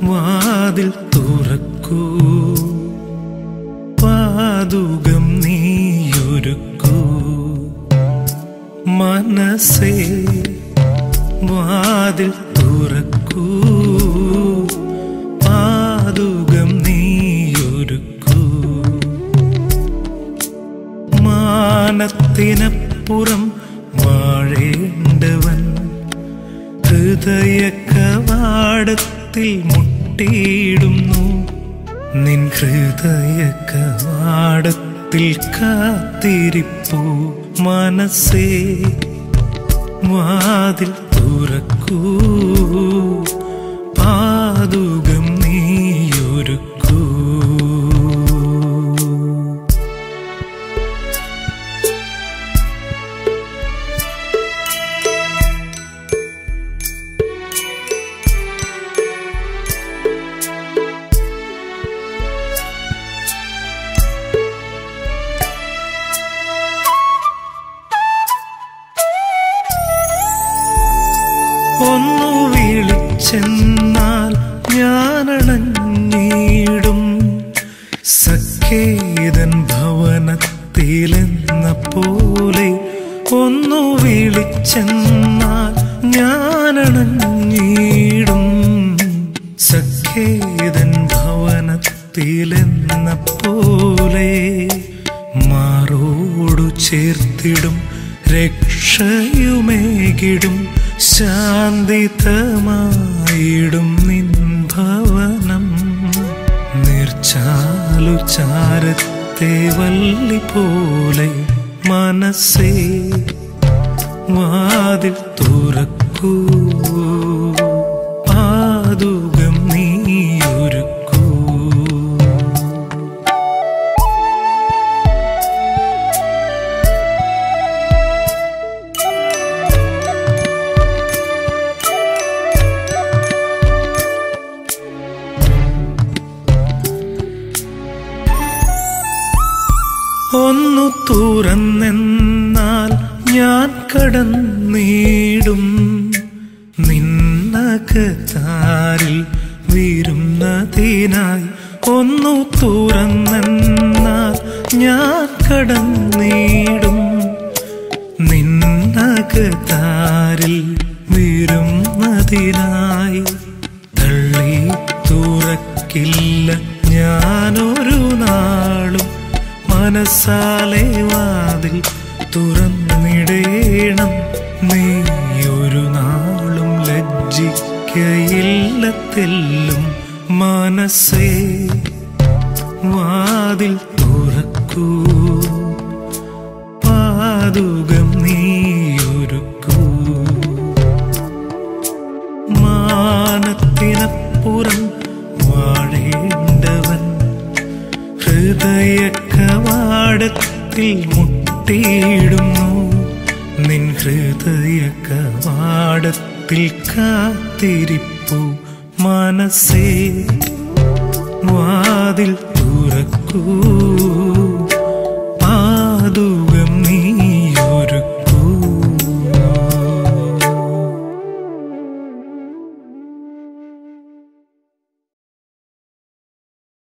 വാതിൽ തുറക്കൂ പാതുകം നീയൊരുക്കൂ മനസ്സേ വാതിൽ തുറക്കൂ പാതുകം നീയൊരുക്കൂ മാനത്തിനപ്പുറം വാഴേണ്ടവൻ ഹൃദയ കവാടത്തിൽ മുട്ടിയിടുന്നു നിൻ ഹൃദയ കവാടത്തിൽ കാത്തിരിപ്പു മനസ്സേ വാതിൽ തുറക്കൂ പാതുകം നീയൊരുക്കൂ ഒന്നു വിളിച്ചെന്നാൽ ഞാനണഞ്ഞിടും സഖേതൻ ഭവനത്തിലെന്ന പോലെ ഒന്നു വിളിച്ചെന്നാൽ ഞാനണഞ്ഞിടും സഖേതൻ ഭവനത്തിലെന്ന പോലെ മാറോടു ചേർത്തിടും രക്ഷയുമേകിടും ശാന്തിതമായിടും നിൻ ഭവനം നിർച്ചാലു ചാരത്തെ വല്ലി പോലെ മനസ്സേ വാതിൽ തുറക്കൂ പാതുകം നീയൊരുക്കൂ ഒന്നു തുറന്നെന്നാൽ ഞാൻ കടന്നീടും നിന്നകത്താരിൽ വീരുന്നതിനായി ഒന്നു തുറന്നെന്നാൽ ഞാൻ കടന്നീടും നിന്നകത്താരിൽ വീരുന്നതിനായി തള്ളി തുറക്കില്ല ഞാനൊരു നാളും മനസ്സാലെ വാതിൽ തുറന്നിടേണം നീ ഒരു നാളും ലജ്ജിക്കയില്ല തെല്ലും മനസ്സേ വാതിൽ തുറക്കൂ പാതുകം നീയൊരുക്കൂ മാനത്തിനപ്പുറം വാഴേണ്ടവൻ ഹൃദയ കവാടത്തിൽ മുട്ടിയിടുന്നു നിൻ ഹൃദയ കവാടത്തിൽ കാത്തിരിപ്പു മനസ്സേ വാതിൽ തുറക്കൂ